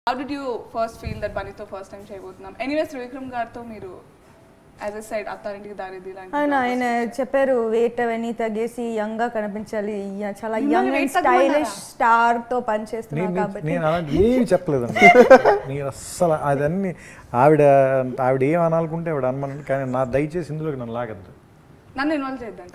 How did you first feel that బనీతో first time చేయబోతున్నాం anyways Trivikram గారితో మీరు యాజ్ ఎ సైడ్ అత్తారింటికి దారిది ఆయన ఆయన చెప్పారు వెయిట్ అవన్నీ తగ్గేసి యంగ్ గా కనిపించాలి య- చాలా మిమ్మల్ని యంగ్ weight అండ్ స్టైలిష్ తగ్గమన్నారా? స్టార్ తో నేను పనిచేస్తున్నాను నేను- కాబట్టి నేను అలాంటి ఏమి చెప్పలేదండి నేను అస్సలు అదన్నీ ఆవిడ ఆవిడ ఏం అనాలనుకుంటే ఆవిడ అనమనండి కానీ నా దయచేసి ఇందులోకి నన్ను లాగద్దు నన్ను ఇన్వాల్వ్ చేద్దాం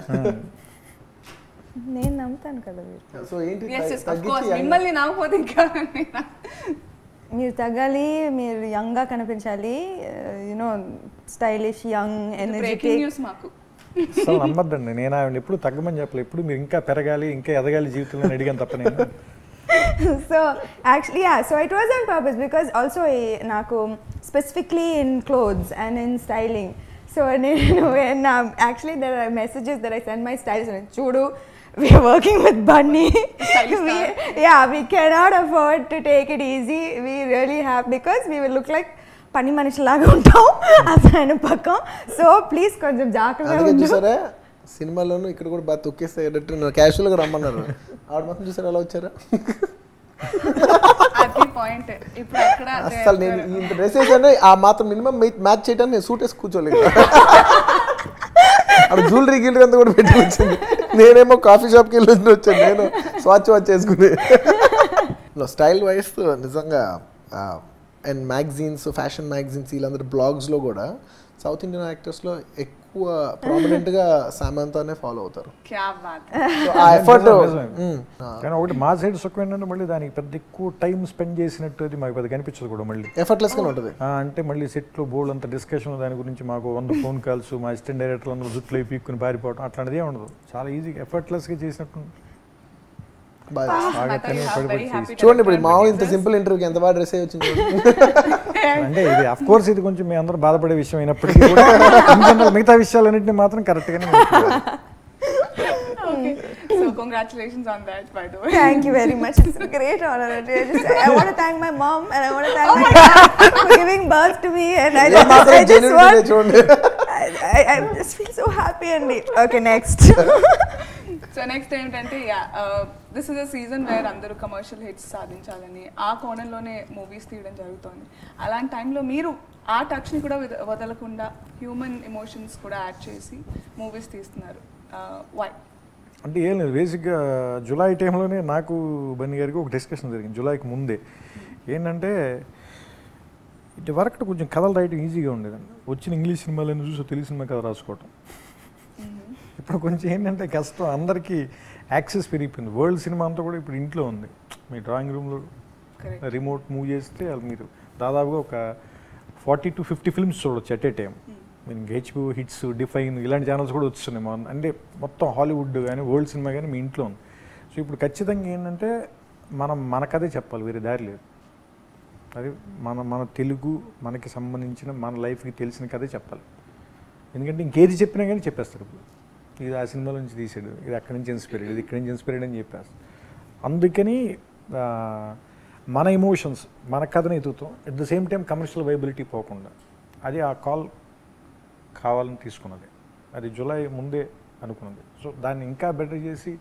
నేను నమ్ముతాను కదా మీరు సో ఏంటి ఎస్ తగ్గి- ఎస్ ఆఫ్ కోర్స్ తగ్గించి మిమ్మల్ని నవ్వకపోతే ఇంకా మీరు తగ్గాలి మీరు యంగ్ గా కనిపించాలి you know stylish young breaking energetic news మాకు అసలు నమ్మద్దండి నేను ఆవిడ ఎప్పుడు తగ్గమని చెప్పలేదు ఎప్పుడు మీరు ఇంకా పెరగాలి ఇంకా ఎదగాలి జీవితంలో అని అడిగాను తప్ప నేను so actually yeah so it was on purpose because also eh, నాకు specifically in clothes and in styling so నేను when um, actually there are messages that I send my stylist and చూడు we are working with Bunny Stylist we, yeah we cannot afford to take it easy we really have because we will look like పని మనిషిలాగా ఉంటాం అసలు ఆయన పక్కం so please కొంచెం జాగ్రత్తగా అందుకే ఉండు చూసారా సినిమాలోను ఇక్కడ కూడా బాగా తొక్కేస్తే క్యాషువల్ గా రమ్మన్నారు ఆవిడ మొత్తం చూసారా ఎలా వచ్చారా అది పాయింట్ ఇప్పుడు అక్కడ అసలు నేను ఇంత డ్రెస్ వేసానే ఆ మాత్రం మినిమం మ్యాచ్ చేయడానికి నేను సూట్ వేసి కూర్చోలేదు అక్కడ జ్యువెలరీ గిల్లరీ అంతా కూడా పెట్టి వచ్చింది నేనేమో కాఫీ షాప్కి వెళ్ళి వచ్చి వచ్చాను నేను స్వాచ్ వాచ్ చేసుకుని స్టైల్ వైస్ నిజంగా అండ్ మ్యాగజైన్స్ ఫ్యాషన్ మ్యాగజైన్స్ వీళ్ళందరూ బ్లాగ్స్లో కూడా సౌత్ ఇండియన్ యాక్టర్స్లో ఎక్కువ ప్రామినెంట్గా సామంతానే ఫాలో అవుతారు క్యా బాత్ So, ఆ ఎఫర్ట్ నిజమే. కానీ ఒకటి మా సైడ్ సుఖం ఏంటంటే మళ్ళీ దానికి పెద్ద ఎక్కువ టైం స్పెండ్ చేసినట్టు అది మాకు పెద్ద కనిపించదు కూడా మళ్ళీ ఎఫర్ట్లెస్గానే ఉంటుంది ఆ, అంటే మళ్ళీ సెట్లో బోల్డ్ అంత డిస్కషన్ దాని గురించి మాకు వంద ఫోన్ కాల్స్ మా అసిస్టెంట్ డైరెక్టర్ అందరూ జుట్లు అయి పీక్కుని పారిపోవడం అట్లాంటిది ఏమి ఉండదు చాలా ఈజీ ఎఫర్ట్లెస్గా చేసినట్టు బాగా బాగా పని పడిపోయి చూడండి ఇప్పుడు మామూలు ఇంత సింపుల్ ఇంటర్వ్యూకి ఎంత బాగా డ్రెస్ వచ్చింది చూడండి. అంటే ఇది అఫ్ కోర్స్ ఇది కొంచెం మీ అందరూ బాధపడే విషయం అయినప్పటికీ కూడా in general మిగతా విషయాలన్నింటినీ మాత్రం కరెక్ట్గానే so congratulations on that by the way Thank you very much. It's a great honor. I just, I want to thank my mom and I want to thank my dad for giving birth to me. And I ఇలా just, మాత్రం I just genuine want, గా చూడండి I, I, I just feel so happy and okay, next. So next ఏంటంటే this is a season where అందరూ commercial hits సాధించాలని ఆ కోణంలోనే movies తీయడం జరుగుతోంది అలాంటి టైంలో మీరు ఆ టచ్ని కూడా వద- వదలకుండా హ్యూమన్ ఎమోషన్స్ కూడా యాడ్ చేసి మూవీస్ తీస్తున్నారు వై అంటే ఏం లేదు బేసిక్గా జూలై టైంలోనే నాకు బన్నీ గారికి ఒక డిస్కషన్ జరిగింది జూలైకి ముందే ఏంటంటే ఇటు వరకు కొంచెం కథలు రాయటం ఈజీగా ఉండేదండి వచ్చిన ఇంగ్లీష్ సినిమాలను చూసి తెలుగు సినిమా కథ రాసుకోవటం ఇప్పుడు కొంచెం ఏంటంటే కష్టం అందరికీ యాక్సెస్ పెరిగిపోయింది వరల్డ్ సినిమా అంతా కూడా ఇప్పుడు ఇంట్లో ఉంది మీ డ్రాయింగ్ రూమ్లో కరెక్ట్ రిమోట్ మూవ్ చేస్తే అది మీరు దాదాపుగా ఒక ఫార్టీ టు ఫిఫ్టీ ఫిల్మ్స్ చూడొచ్చు ఎట్ ఏ టైం మీరు హెచ్బి హిట్స్ డిఫైన్ ఇలాంటి ఛానల్స్ కూడా వస్తున్నాయి మా అంటే మొత్తం హాలీవుడ్ కానీ వరల్డ్ సినిమా కానీ మీ ఇంట్లో ఉంది సో ఇప్పుడు ఖచ్చితంగా ఏంటంటే మనం మన కథే చెప్పాలి వేరే దారి లేదు అది మన మన తెలుగు మనకి సంబంధించిన మన లైఫ్కి తెలిసిన కథే చెప్పాలి ఎందుకంటే ఇంకేది చెప్పినా కానీ చెప్పేస్తారు ఇప్పుడు ఇది ఆ సినిమాలో నుంచి తీసాడు ఇది అక్కడి నుంచి ఇన్స్పైర్డ్ ఇది ఇక్కడి నుంచి ఇన్స్పైర్డ్ అని చెప్పేస్తారు అందుకని ఆ, మన ఎమోషన్స్ మన కథను ఎదుగుతాం at the same time commercial viability పోకుండా అది ఆ కాల్ కావాలని తీసుకున్నది అది జూలై ముందే అనుకున్నది సో దాన్ని ఇంకా బెటర్ చేసి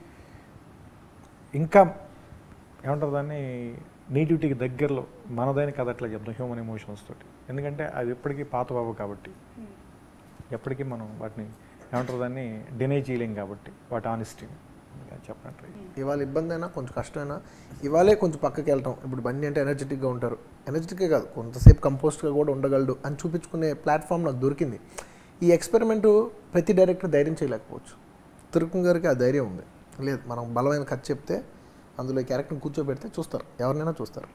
ఇంకా ఏమంటారు దాన్ని నేటివిటీకి దగ్గరలో మనదైన కథ అట్లా చెప్తాం హ్యూమన్ ఎమోషన్స్ తోటి ఎందుకంటే అది ఎప్పటికీ పాత బాబు కాబట్టి ఎప్పటికీ మనం వాటిని ఏమంటారు దాన్ని డినై చేయలేం కాబట్టి వాటి ఆనెస్టీని చెప్పండి ఇవాళ ఇబ్బంది అయినా కొంచెం కష్టమైనా ఇవాళే కొంచెం పక్కకి వెళ్ళటం ఇప్పుడు బండి అంటే ఎనర్జెటిక్గా ఉంటారు ఎనర్జెటిక్గా కాదు కొంతసేపు కంపోస్ట్గా కూడా ఉండగలడు అని చూపించుకునే ప్లాట్ఫామ్ నాకు దొరికింది ఈ ఎక్స్పెరిమెంట్ ప్రతి డైరెక్టర్ ధైర్యం చేయలేకపోవచ్చు తిరుపతి గారికి ఆ ధైర్యం ఉంది లేదు మనం బలమైన కథ చెప్తే అందులో ఈ క్యారెక్టర్ని కూర్చోబెడితే చూస్తారు ఎవరినైనా చూస్తారు